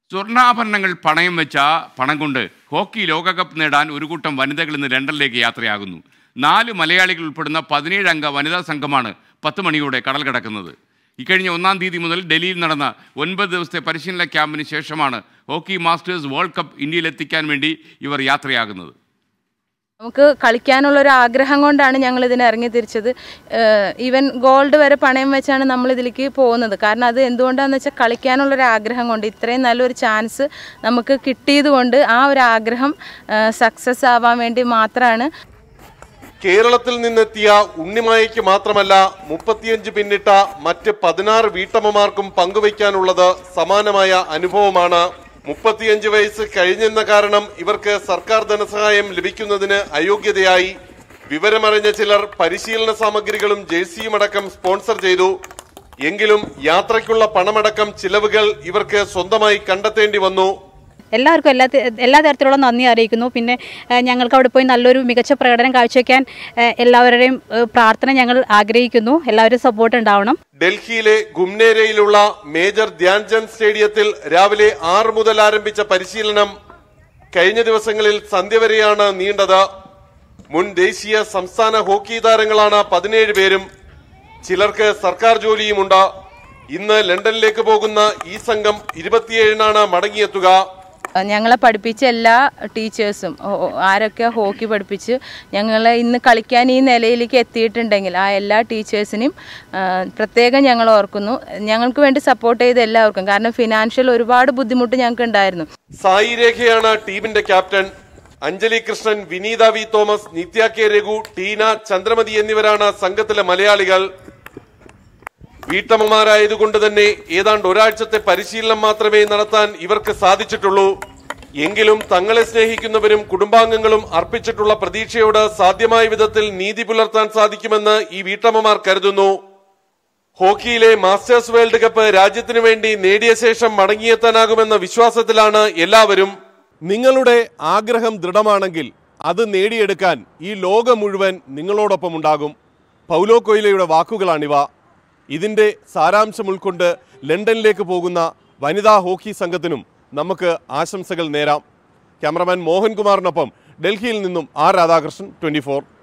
സ്വർണ്ണാഭരണങ്ങൾ പണയം വെച്ച പണം കൊണ്ട് ഹോക്കി ലോകകപ്പ് നേടാൻ ഒരു കൂട്ടം വനിതകൾ ഇന്ന് ലണ്ടനിലേക്ക് യാത്രയാകുന്നു നാല് മലയാളികൾ ഉൾപ്പെടുന്ന പതിനേഴ് അംഗ വനിതാ സംഘമാണ് പത്ത് മണിയോടെ കടൽ കടക്കുന്നത് ഇക്കഴിഞ്ഞ ഒന്നാം തീയതി മുതൽ ഡൽഹിയിൽ നടന്ന ഒൻപത് ദിവസത്തെ പരിശീലന ക്യാമ്പിന് ശേഷമാണ് ഹോക്കി മാസ്റ്റേഴ്സ് വേൾഡ് കപ്പ് ഇന്ത്യയിലെത്തിക്കാൻ വേണ്ടി ഇവർ യാത്രയാകുന്നത് നമുക്ക് കളിക്കാനുള്ള ഒരു ആഗ്രഹം കൊണ്ടാണ് ഞങ്ങൾ ഇതിന് ഇറങ്ങി തിരിച്ചത് ഈവൻ ഗോൾഡ് വരെ പണയം വെച്ചാണ് നമ്മൾ ഇതിലേക്ക് പോകുന്നത് കാരണം അത് എന്തുകൊണ്ടാണെന്ന് വെച്ചാൽ കളിക്കാനുള്ള ഒരു ആഗ്രഹം കൊണ്ട് ഇത്രയും നല്ലൊരു ചാൻസ് നമുക്ക് കിട്ടിയത് കൊണ്ട് ആ ഒരു ആഗ്രഹം സക്സസ് ആവാൻ വേണ്ടി മാത്രമാണ് കേരളത്തിൽ നിന്നെത്തിയ ഉണ്ണിമായയ്ക്ക് മാത്രമല്ല മുപ്പത്തിയഞ്ച് പിന്നിട്ട മറ്റ് പതിനാറ് വീട്ടമ്മമാർക്കും പങ്കുവയ്ക്കാനുള്ളത് സമാനമായ അനുഭവമാണ് മുപ്പത്തിയഞ്ച് വയസ്സ് കഴിഞ്ഞെന്ന കാരണം ഇവർക്ക് സർക്കാർ ധനസഹായം ലഭിക്കുന്നതിന് അയോഗ്യതയായി വിവരമറിഞ്ഞ ചിലർ പരിശീലന സാമഗ്രികളും ജേഴ്സിയുമടക്കം സ്പോൺസർ ചെയ്തു എങ്കിലും യാത്രയ്ക്കുള്ള പണമടക്കം ചിലവുകൾ ഇവർക്ക് സ്വന്തമായി കണ്ടെത്തേണ്ടി വന്നു എല്ലാവർക്കും എല്ലാ ത- എല്ലാ തരത്തിലുള്ള നന്ദി അറിയിക്കുന്നു പിന്നെ ഏഹ്, ഞങ്ങൾക്ക് അവിടെ പോയി നല്ലൊരു മികച്ച പ്രകടനം കാഴ്ചവെക്കാൻ ഏഹ്, എല്ലാവരുടെയും ഏഹ്, പ്രാർത്ഥന ഞങ്ങൾ ആഗ്രഹിക്കുന്നു എല്ലാവരും സപ്പോർട്ട് ഉണ്ടാവണം ഡൽഹിയിലെ ഗുംനേരയിലുള്ള മേജർ ധ്യാൻചന്ദ് സ്റ്റേഡിയത്തിൽ രാവിലെ ആറ് മുതൽ ആരംഭിച്ച പരിശീലനം കഴിഞ്ഞ ദിവസങ്ങളിൽ സന്ധ്യ വരെയാണ് നീണ്ടത് മുൻ ദേശീയ സംസ്ഥാന ഹോക്കി താരങ്ങളാണ് പതിനേഴ് പേരും ചിലർക്ക് സർക്കാർ ജോലിയുമുണ്ട് ഇന്ന് ലണ്ടനിലേക്ക് പോകുന്ന ഈ സംഘം ഇരുപത്തിയേഴിനാണ് മടങ്ങിയെത്തുക ഞങ്ങളെ പഠിപ്പിച്ച എല്ലാ ടീച്ചേഴ്സും ഓ- ഓ- ആരൊക്കെ ഹോക്കി പഠിപ്പിച്ച് ഞങ്ങളെ ഇന്ന് കളിക്കാൻ ഈ നിലയിലേക്ക് എത്തിയിട്ടുണ്ടെങ്കിൽ ആ എല്ലാ ടീച്ചേഴ്സിനെയും ആ, പ്രത്യേകം ഞങ്ങൾ ഓർക്കുന്നു ഞങ്ങൾക്ക് വേണ്ടി സപ്പോർട്ട് ചെയ്ത എല്ലാവർക്കും കാരണം ഫിനാൻഷ്യൽ ഒരുപാട് ബുദ്ധിമുട്ട് ഞങ്ങൾക്ക് ഉണ്ടായിരുന്നു സായി രേഖയാണ് ടീമിന്റെ captain Anjali Krishnan Vineetha V Thomas Nithya K Raghu Tina Chandramathi എന്നിവരാണ് സംഘത്തിലെ മലയാളികൾ വീട്ടമ്മമാരായതുകൊണ്ട് തന്നെ ഏതാണ്ട് ഒരാഴ്ചത്തെ പരിശീലനം മാത്രമേ നടത്താൻ ഇവർക്ക് സാധിച്ചിട്ടുള്ളൂ എങ്കിലും തങ്ങളെ സ്നേഹിക്കുന്നവരും കുടുംബാംഗങ്ങളും അർപ്പിച്ചിട്ടുള്ള പ്രതീക്ഷയോട് സാധ്യമായ വിധത്തിൽ നീതി പുലർത്താൻ സാധിക്കുമെന്ന് ഈ വീട്ടമ്മമാർ കരുതുന്നു ഹോക്കിയിലെ മാസ്റ്റേഴ്സ് വേൾഡ് കപ്പ് രാജ്യത്തിനു വേണ്ടി നേടിയ ശേഷം മടങ്ങിയെത്താനാകുമെന്ന വിശ്വാസത്തിലാണ് എല്ലാവരും നിങ്ങളുടെ ആഗ്രഹം ദൃഢമാണെങ്കിൽ അത് നേടിയെടുക്കാൻ ഈ ലോകം മുഴുവൻ നിങ്ങളോടൊപ്പം ഉണ്ടാകും പൗലോ കൊയിലയുടെ വാക്കുകളാണിവ ഇതിന്റെ സാരാംശം ഉൾക്കൊണ്ട് ലണ്ടനിലേക്ക് പോകുന്ന വനിതാ ഹോക്കി സംഘത്തിനും നമുക്ക് ആശംസകൾ നേരാം ക്യാമറമാൻ മോഹൻകുമാറിനൊപ്പം ഡൽഹിയിൽ നിന്നും ആർ രാധാകൃഷ്ണൻ ട്വന്റി